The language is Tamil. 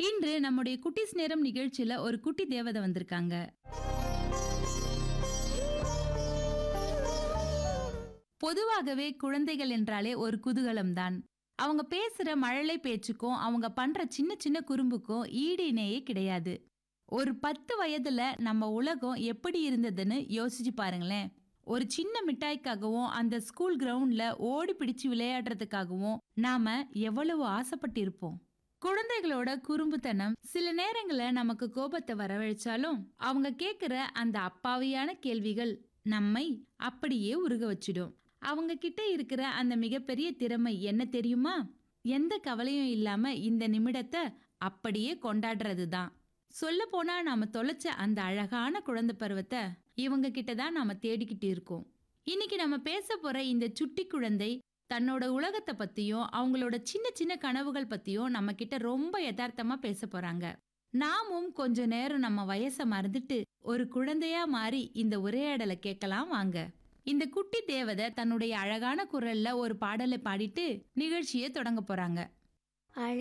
இன்று நம்முடைய குட்டிஸ் நேரம் நிகழ்ச்சியில ஒரு குட்டி தேவதை வந்திருக்காங்க பொதுவாகவே குழந்தைகள் என்றாலே ஒரு குதூகலம்தான் அவங்க பேசுற மழலை பேச்சுக்கும் அவங்க பண்ற சின்ன சின்ன குறும்புக்கும் ஈடு இணையே கிடையாது ஒரு பத்து வயதுல நம்ம உலகம் எப்படி இருந்ததுன்னு யோசிச்சு பாருங்களேன் ஒரு சின்ன மிட்டாய்க்காகவும் அந்த ஸ்கூல் கிரவுண்ட்ல ஓடி பிடிச்சு விளையாடுறதுக்காகவும் நாம எவ்வளவு ஆசைப்பட்டிருப்போம் குழந்தைகளோட குறும்புத்தனம் சில நேரங்கள்ல நமக்கு கோபத்தை வரவழைச்சாலும் அவங்க கேக்குற அந்த அப்பாவியான கேள்விகள் நம்மை அப்படியே உருக வச்சிடும் அவங்க கிட்ட இருக்கிற அந்த மிகப்பெரிய திறமை என்ன தெரியுமா எந்த கவலையும் இல்லாம இந்த நிமிடத்தை அப்படியே கொண்டாடுறது தான் சொல்ல போனா நாம தொலைச்ச அந்த அழகான குழந்தை பருவத்தை இவங்க கிட்ட தான் நாம தேடிக்கிட்டு இருக்கோம் இன்னைக்கு நம்ம பேச போற இந்த சுட்டி குழந்தை தன்னோட உலகத்தை பத்தியும் அவங்களோட சின்ன சின்ன கனவுகள் பத்தியும் நம்ம கிட்ட ரொம்ப யதார்த்தமா பேச போறாங்க நாமும் கொஞ்ச நேரம் நம்ம வயசை மறந்துட்டு ஒரு குழந்தையா மாறி இந்த உரையாடலை கேட்கலாம் வாங்க இந்த குட்டி தேவதை தன்னுடைய அழகான குரல்ல ஒரு பாடலை பாடிட்டு நிகழ்ச்சியை தொடங்க போறாங்க அழ